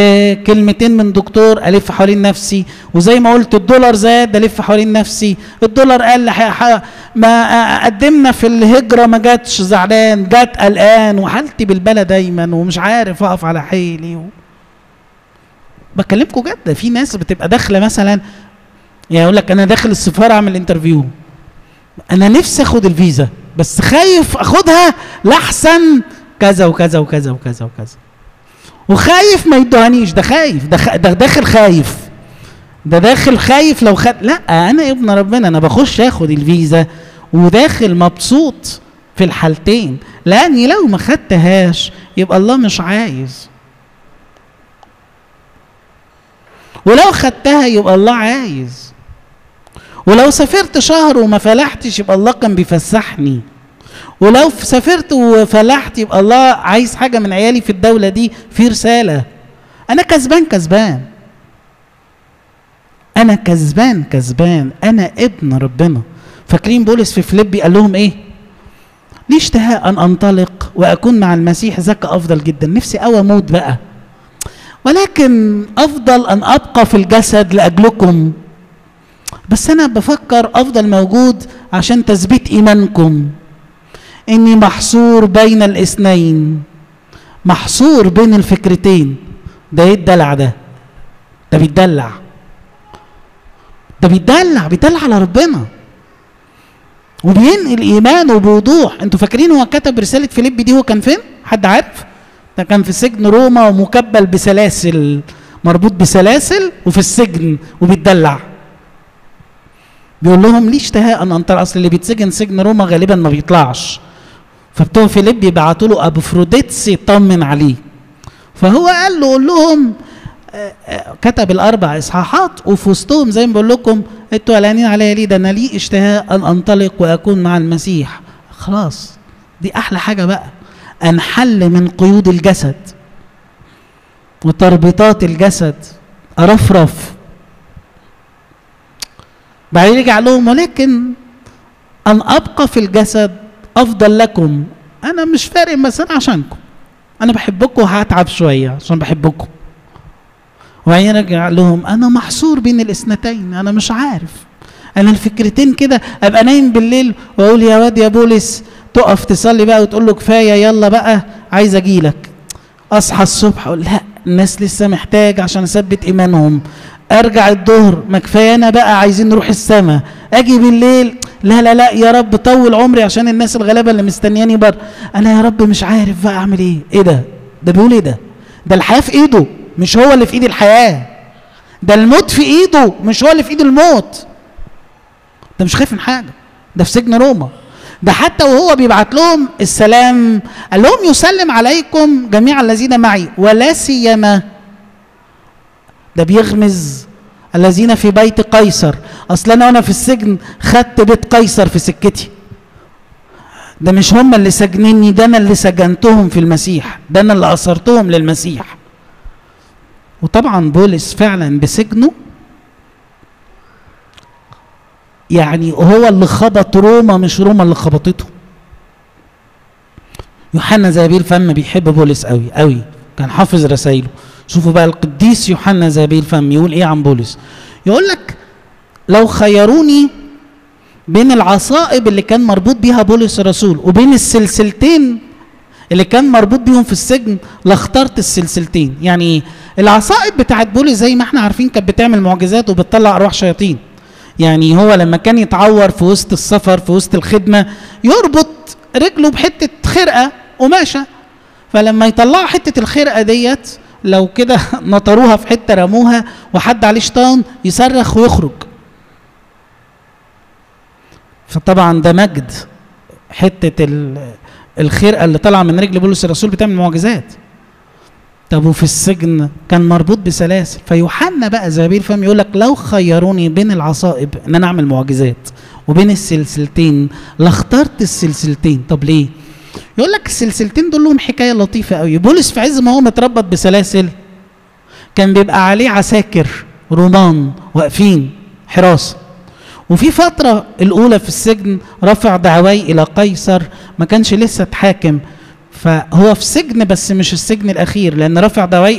كلمتين من دكتور الف حوالين نفسي وزي ما قلت الدولار زاد الف حوالين نفسي الدولار قل ما قدمنا في الهجره ما جاتش زعلان جات قلقان وحالتي بالبلا دايما ومش عارف اقف على حيلي و... بكلمكم جد في ناس بتبقى داخله مثلا يعني يقول لك انا داخل السفاره اعمل انترفيو انا نفسي اخد الفيزا بس خايف اخدها لاحسن كذا وكذا وكذا وكذا وكذا وخايف ما يدوهانيش ده خايف ده, خ... ده داخل خايف ده داخل خايف لو خد لا انا ابن ربنا انا بخش اخد الفيزا وداخل مبسوط في الحالتين لاني لو ما خدتهاش يبقى الله مش عايز ولو خدتها يبقى الله عايز ولو سافرت شهر وما فلحتش يبقى الله كان بيفسحني ولو سافرت وفلحت يبقى الله عايز حاجه من عيالي في الدوله دي في رساله انا كسبان كسبان انا كسبان كسبان انا ابن ربنا فاكرين بولس في فيليبي قال لهم ايه لي اشتهاء ان انطلق واكون مع المسيح ذاك افضل جدا نفسي قوي اموت بقى ولكن افضل ان ابقى في الجسد لاجلكم بس انا بفكر افضل موجود عشان تثبيت ايمانكم اني محصور بين الاثنين محصور بين الفكرتين ده ايه الدلع ده ده بيتدلع ده بيتدلع بيتدلع على ربنا وبينقل ايمانه بوضوح انتوا فاكرين هو كتب رساله فيليب دي هو كان فين حد عارف ده كان في سجن روما ومكبل بسلاسل مربوط بسلاسل وفي السجن وبيتدلع بيقول لهم ليه اشتهاء ان انطلق اصل اللي بيتسجن سجن روما غالبا ما بيطلعش فبتوع فيليب يبعتوا له ابوفروديتس يطمن عليه فهو قال له قول لهم كتب الاربع اصحاحات وفي وسطهم زي ما بقول لكم انتوا قلقانين عليا ليه ده انا لي اشتهاء ان انطلق واكون مع المسيح خلاص دي احلى حاجه بقى انحل من قيود الجسد وتربيطات الجسد ارفرف بعدين يرجع لهم ولكن ان ابقى في الجسد افضل لكم انا مش فارق مثلا عشانكم انا بحبكم وهتعب شويه عشان بحبكم وبعدين يرجع لهم انا محصور بين الاثنتين انا مش عارف انا الفكرتين كده ابقى نايم بالليل واقول يا واد يا بولس تقف تصلي بقى وتقول له كفايه يلا بقى عايز اجيلك اصحى الصبح اقول لا الناس لسه محتاج عشان اثبت ايمانهم ارجع الظهر ما كفايه انا بقى عايزين نروح السما اجي بالليل لا لا لا يا رب طول عمري عشان الناس الغلابه اللي مستنياني بره انا يا رب مش عارف بقى اعمل ايه ايه ده ده بيقول ايه ده ده الحياه في ايده مش هو اللي في ايد الحياه ده الموت في ايده مش هو اللي في ايد الموت ده مش خايف من حاجه ده في سجن روما ده حتى وهو بيبعت لهم السلام قال لهم يسلم عليكم جميع الذين معي ولا سيما ده بيغمز الذين في بيت قيصر اصل انا وانا في السجن خدت بيت قيصر في سكتي ده مش هم اللي سجنني ده انا اللي سجنتهم في المسيح ده انا اللي اثرتهم للمسيح وطبعا بولس فعلا بسجنه يعني هو اللي خبط روما مش روما اللي خبطته يوحنا زابيل الفم بيحب بولس قوي قوي كان حافظ رسايله شوفوا بقى القديس يوحنا زابيل الفم يقول ايه عن بولس يقول لك لو خيروني بين العصائب اللي كان مربوط بيها بولس الرسول وبين السلسلتين اللي كان مربوط بيهم في السجن لاخترت السلسلتين يعني ايه العصائب بتاعت بولس زي ما احنا عارفين كانت بتعمل معجزات وبتطلع ارواح شياطين يعني هو لما كان يتعور في وسط السفر في وسط الخدمه يربط رجله بحته خرقه قماشه فلما يطلعوا حته الخرقه ديت لو كده نطروها في حته رموها وحد عليه شيطان يصرخ ويخرج فطبعا ده مجد حته الخرقه اللي طالعه من رجل بولس الرسول بتعمل معجزات طب وفي السجن كان مربوط بسلاسل فيوحنا بقى زبير فهم يقول لك لو خيروني بين العصائب ان انا اعمل معجزات وبين السلسلتين لاخترت السلسلتين طب ليه يقول لك السلسلتين دول لهم حكايه لطيفه قوي بولس في عز ما هو متربط بسلاسل كان بيبقى عليه عساكر رومان واقفين حراسه وفي فترة الأولى في السجن رفع دعواي إلى قيصر ما كانش لسه اتحاكم فهو في سجن بس مش السجن الأخير لأن رفع دعواي